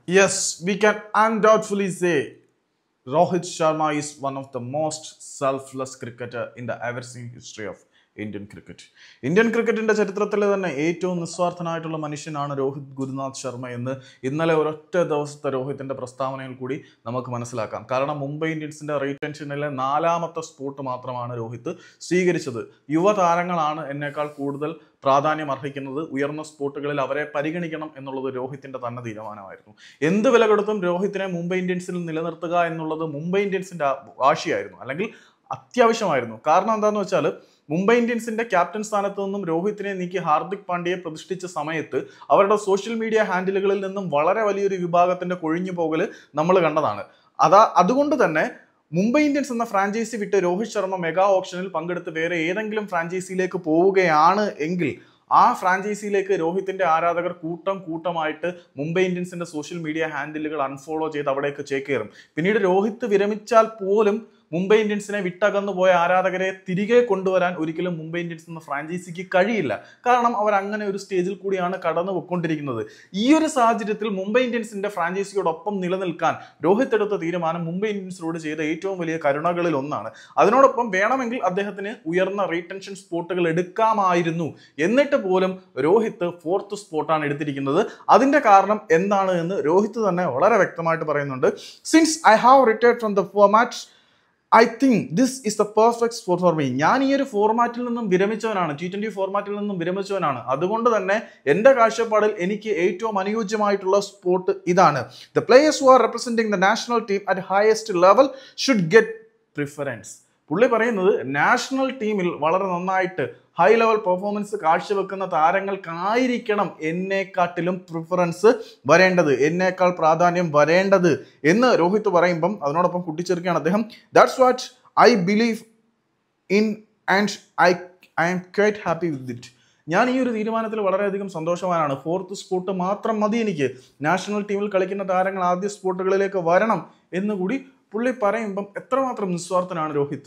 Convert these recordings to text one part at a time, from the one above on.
Yes, we can undoubtedly say Rohit Sharma is one of the most selfless cricketer in the ever seen history of Indian cricket Indian ക്രിക്കറ്റിന്റെ ചരിത്രത്തിലെ തന്നെ ഏറ്റവും നിസ്വാർത്ഥനായിട്ടുള്ള മനുഷ്യനാണ് രോഹിത് ഗുരുനാഥ് ശർമ്മ എന്ന് ഇന്നലെ ഒരൊറ്റ ദിവസത്തെ രോഹിത്തിന്റെ പ്രസ്താവനയിൽ കൂടി നമുക്ക് മനസ്സിലാക്കാം കാരണം മുംബൈ ഇന്ത്യൻസിന്റെ റീടെൻഷനിലെ നാലാമത്തെ സ്പോട്ട് മാത്രമാണ് രോഹിത് സ്വീകരിച്ചത് യുവതാരങ്ങളാണ് എന്നേക്കാൾ കൂടുതൽ പ്രാധാന്യം അർഹിക്കുന്നത് ഉയർന്ന സ്പോട്ടുകളിൽ അവരെ പരിഗണിക്കണം എന്നുള്ളത് രോഹിത്തിന്റെ തന്നെ തീരുമാനമായിരുന്നു എന്ത് വില കൊടുത്തും രോഹിത്തിനെ മുംബൈ ഇന്ത്യൻസിൽ നിലനിർത്തുക എന്നുള്ളത് മുംബൈ ഇന്ത്യൻസിന്റെ വാശിയായിരുന്നു അല്ലെങ്കിൽ അത്യാവശ്യമായിരുന്നു കാരണം എന്താന്ന് വെച്ചാൽ മുംബൈ ഇന്ത്യൻസിന്റെ ക്യാപ്റ്റൻ സ്ഥാനത്ത് നിന്നും രോഹിത്തിനെ നീക്കി ഹാർദിക് പാണ്ഡ്യയെ പ്രതിഷ്ഠിച്ച സമയത്ത് അവരുടെ സോഷ്യൽ മീഡിയ ഹാൻഡിലുകളിൽ നിന്നും വളരെ വലിയൊരു വിഭാഗത്തിന്റെ കൊഴിഞ്ഞു പോകല് നമ്മൾ കണ്ടതാണ് അതാ അതുകൊണ്ട് തന്നെ മുംബൈ ഇന്ത്യൻസ് എന്ന ഫ്രാഞ്ചൈസി വിട്ട് രോഹിത് ശർമ്മ മെഗാ ഓപ്ഷനിൽ പങ്കെടുത്ത് വേറെ ഏതെങ്കിലും ഫ്രാഞ്ചൈസിയിലേക്ക് പോവുകയാണ് എങ്കിൽ ആ ഫ്രാഞ്ചൈസിയിലേക്ക് രോഹിത്തിന്റെ ആരാധകർ കൂട്ടം കൂട്ടമായിട്ട് മുംബൈ ഇന്ത്യൻസിന്റെ സോഷ്യൽ മീഡിയ ഹാൻഡിലുകൾ അൺഫോളോ ചെയ്ത് അവിടേക്ക് ചേക്കേറും പിന്നീട് രോഹിത് വിരമിച്ചാൽ പോലും മുംബൈ ഇന്ത്യൻസിനെ വിട്ടകന്നു പോയ ആരാധകരെ തിരികെ കൊണ്ടുവരാൻ ഒരിക്കലും മുംബൈ ഇന്ത്യൻസ് എന്ന ഫ്രാഞ്ചൈസിക്ക് കഴിയില്ല കാരണം അവർ അങ്ങനെ ഒരു സ്റ്റേജിൽ കൂടിയാണ് കടന്നു പോയിക്കൊണ്ടിരിക്കുന്നത് ഈ ഒരു സാഹചര്യത്തിൽ മുംബൈ ഇന്ത്യൻസിന്റെ ഫ്രാഞ്ചൈസിയോടൊപ്പം നിലനിൽക്കാൻ രോഹിത് എടുത്ത തീരുമാനം മുംബൈ ഇന്ത്യൻസിനോട് ചെയ്ത ഏറ്റവും വലിയ കരുണകളിൽ ഒന്നാണ് അതിനോടൊപ്പം വേണമെങ്കിൽ അദ്ദേഹത്തിന് ഉയർന്ന റീടെൻഷൻ സ്പോട്ടുകൾ എടുക്കാമായിരുന്നു എന്നിട്ട് പോലും രോഹിത് ഫോർത്ത് സ്പോട്ടാണ് എടുത്തിരിക്കുന്നത് അതിന്റെ കാരണം എന്താണ് എന്ന് രോഹിത് തന്നെ വളരെ വ്യക്തമായിട്ട് പറയുന്നുണ്ട് since I have retired from the format I think this is the perfect sport for me ഞാൻ ഈ ഒരു ഫോർമാറ്റിൽ നിന്നും വിരമിച്ചവനാണ് ടി ട്വന്റി ഫോർമാറ്റിൽ നിന്നും വിരമിച്ചവനാണ് അതുകൊണ്ട് തന്നെ എൻ്റെ കാഴ്ചപ്പാടിൽ എനിക്ക് ഏറ്റവും അനുയോജ്യമായിട്ടുള്ള സ്പോർട്ട് ഇതാണ് the players who are representing the national team at highest level should get preference പുള്ളി പറയുന്നത് നാഷണൽ ടീമിൽ വളരെ നന്നായിട്ട് ഹൈ ലെവൽ പെർഫോമൻസ് കാഴ്ചവെക്കുന്ന താരങ്ങൾക്കായിരിക്കണം എന്നെക്കാട്ടിലും പ്രിഫറൻസ് വരേണ്ടത് എന്നേക്കാൾ പ്രാധാന്യം വരേണ്ടത് എന്ന് രോഹിത് പറയുമ്പം അതിനോടൊപ്പം കൂട്ടിച്ചേർക്കുകയാണ് അദ്ദേഹം that's what I believe in and I I am quite happy with it ഞാൻ ഈ ഒരു തീരുമാനത്തിൽ വളരെയധികം സന്തോഷവാനാണ് ഫോർത്ത് സ്പോട്ട് മാത്രം മതി എനിക്ക് നാഷണൽ ടീമിൽ കളിക്കുന്ന താരങ്ങൾ ആദ്യ സ്പോട്ടുകളിലേക്ക് വരണം എന്നുകൂടി പുള്ളി പറയുമ്പം എത്രമാത്രം നിസ്വാർത്ഥനാണ് രോഹിത്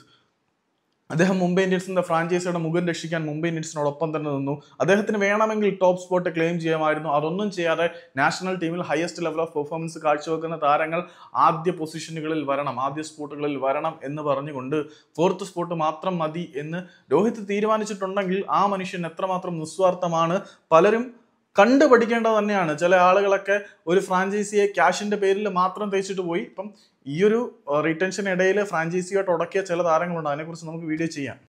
അദ്ദേഹം മുംബൈ ഇന്ത്യൻസിന്റെ ഫ്രാഞ്ചൈസിയുടെ മുഖം രക്ഷിക്കാൻ മുംബൈ ഇന്ത്യൻസിനോടൊപ്പം തന്നെ നിന്നു അദ്ദേഹത്തിന് വേണമെങ്കിൽ ടോപ്പ് സ്പോട്ട് ക്ലെയിം ചെയ്യാമായിരുന്നു അതൊന്നും ചെയ്യാതെ നാഷണൽ ടീമിൽ ഹയസ്റ്റ് ലെവൽ ഓഫ് പെർഫോമൻസ് കാഴ്ചവെക്കുന്ന താരങ്ങൾ ആദ്യ പൊസിഷനുകളിൽ വരണം ആദ്യ സ്പോട്ടുകളിൽ വരണം എന്ന് പറഞ്ഞുകൊണ്ട് ഫോർത്ത് സ്പോട്ട് മാത്രം മതി എന്ന് രോഹിത് തീരുമാനിച്ചിട്ടുണ്ടെങ്കിൽ ആ മനുഷ്യൻ എത്രമാത്രം നിസ്വാർത്ഥമാണ് പലരും കണ്ടു പഠിക്കേണ്ടത് തന്നെയാണ് ചില ആളുകളൊക്കെ ഒരു ഫ്രാഞ്ചൈസിയെ ക്യാഷിന്റെ പേരിൽ മാത്രം തേച്ചിട്ട് പോയി ഇപ്പം ഈ ഒരു റിട്ടൻഷൻ ഇടയിൽ ഫ്രാഞ്ചൈസിയായിട്ട് ഉടക്കിയ ചില താരങ്ങളുണ്ട് അതിനെക്കുറിച്ച് നമുക്ക് വീഡിയോ ചെയ്യാം